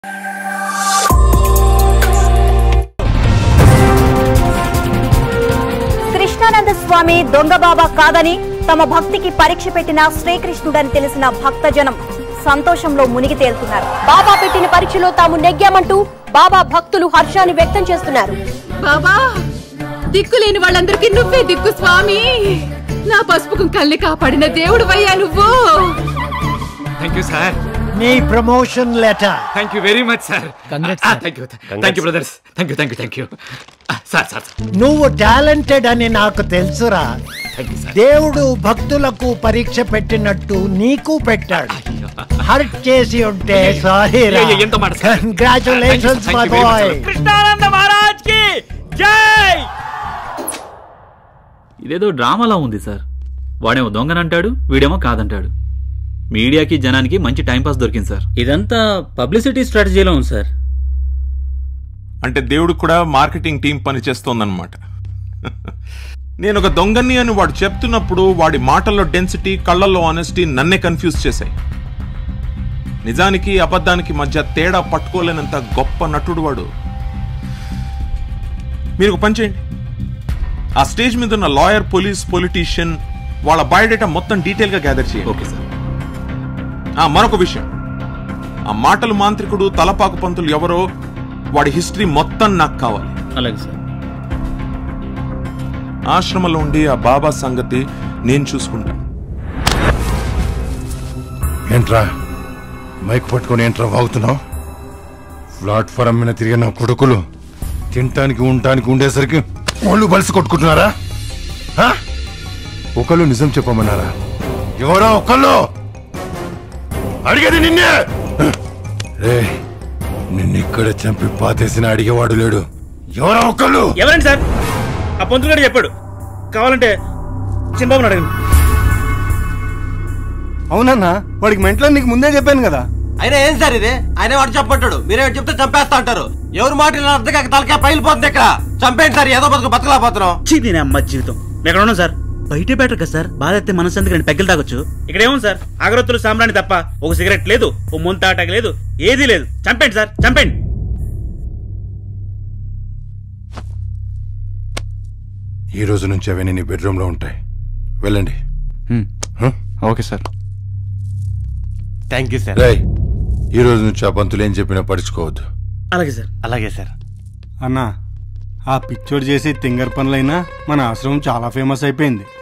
కృష్ణానంద స్వామి దొంగ బాబా కాదని తమ భక్తికి పరీక్ష పెట్టిన శ్రీకృష్ణుడని తెలిసిన భక్తజనం సంతోషంలో మునిగి తేలుతున్నారు బాబా పెట్టిన పరీక్షలో తాము నెగ్గామంటూ బాబా భక్తులు హర్షాన్ని వ్యక్తం చేస్తున్నారు బాబా దిక్కులేని వాళ్ళందరికీ నువ్వే దిక్కు స్వామి నా పసుపు కుంకల్ని కాపాడిన దేవుడు వయ్యా నువ్వు థ్యాంక్ యూ సార్ నీ promotion letter thank you very much sir thank you thank you brothers thank you thank you thank you sir sir నువ్వు టాలెంటెడ్ అని నాకు తెలుసురా థ్యాంక్ యూ సార్ దేవుడు భక్తులకు పరీక్ష పెట్టినట్టు నీకు పెట్టాడు హర్ట్ చేసి ఉంటే సారీ ఏ, ఏ, ఎంత మాట sir. Congratulations Thank you, my thank you very much, bye sir. Krishnananda Maharaj కి జై ఇదేదో డ్రామాలా ఉంది సార్ వాడేమో దొంగనంటాడు వీడేమో కాదంటాడు మీడియాకి జనానికి మంచి టైంపాస్ దొరికింది సార్ ఇదంతా పబ్లిసిటీ స్ట్రాటజీలో ఉంది సార్ అంటే దేవుడు కూడా మార్కెటింగ్ టీం పని చేస్తోందన్నమాట నేను ఒక దొంగని అని వాడు చెప్తున్నప్పుడు వాడి మాటల్లో డెన్సిటీ కళ్ళల్లో ఆనెస్టీ నన్నే కన్ఫ్యూజ్ చేశాయి నిజానికి అబద్ధానికి మధ్య తేడా పట్టుకోలేనంత గొప్ప నటుడు వాడు మీరు ఒక పని చేయండి ఆ స్టేజ్ మీద ఉన్న లాయర్ పోలీస్ పొలిటీషియన్ వాళ్ళ బయోడేటా మొత్తం డీటెయిల్ గా గ్యాదర్ చేయండి ఓకే సార్ ఆ మరొక విషయం ఆ మాటలు మాంత్రికుడు తలపాకు పంతులు ఎవరో వాడి హిస్టరీ మొత్తం నాకు కావాలి అలాగే సార్ ఆశ్రమంలో ఉండి ఆ బాబా సంగతి నేను చూసుకుంటాను ఏంట్రా మైక్ పట్టుకొని ఏంట్రా వాగుతున్నావు ప్లాట్ఫారం మీద తిరిగే నా కొడుకులు తినటానికి ఉండటానికి ఉండేసరికి ఒళ్ళు బలిసి కొట్టుకుంటున్నారా హా? ఒకళ్ళు నిజం చెప్పమన్నారా ఎవరో ఒకళ్ళు అడిగేది నిన్నే రే నిన్ను ఇక్కడ చంపి పాతేసిన అడిగేవాడు లేడు ఎవరో ఒకళ్ళు ఎవరండి సార్ ఆ పొంతులు గారు చెప్పాడు కావాలంటే చిన్నబాబుని అడగండి అవునన్నా వాడికి మెంట్లో నీకు ముందే చెప్పాను కదా అయినా ఏం సార్ ఇది ఆయన వాడు చెప్పంటాడు మీరే చెప్తే చంపేస్తా అంటారు ఎవరు మాట ఇలా అర్థం కాక తలకాయ పైలిపోతుంది ఇక్కడ చంపేయండి సార్ ఏదో బతుకు బతకలేకపోతున్నాం చీ దీని అమ్మ జీవితం ఎక్కడ ఉన్నాం సార్ బయటే బెటర్ కదా సార్ బాధ అయితే మనసందుకు రెండు పెగ్గలు తాగొచ్చు ఇక్కడ ఏముంది సార్ అగరొత్తులు సాంబ్రాణి తప్ప ఒక సిగరెట్ లేదు ఓ ముంత ఆటక లేదు ఏదీ లేదు చంపండి సార్ చంపండి ఈ రోజు నుంచి అవన్నీ నీ బెడ్రూమ్ లో ఉంటాయి వెళ్ళండి హ? Okay sir thank you sir రేయ్ ఈ రోజు నుంచి ఆ పంతులు ఏం చెప్పినా పడుచుకోవద్దు అలాగే సార్ అలాగే సార్ అన్నా ఆ పిక్చర్ చేసే తింగర్ పనులైనా మన ఆశ్రమం చాలా ఫేమస్ అయిపోయింది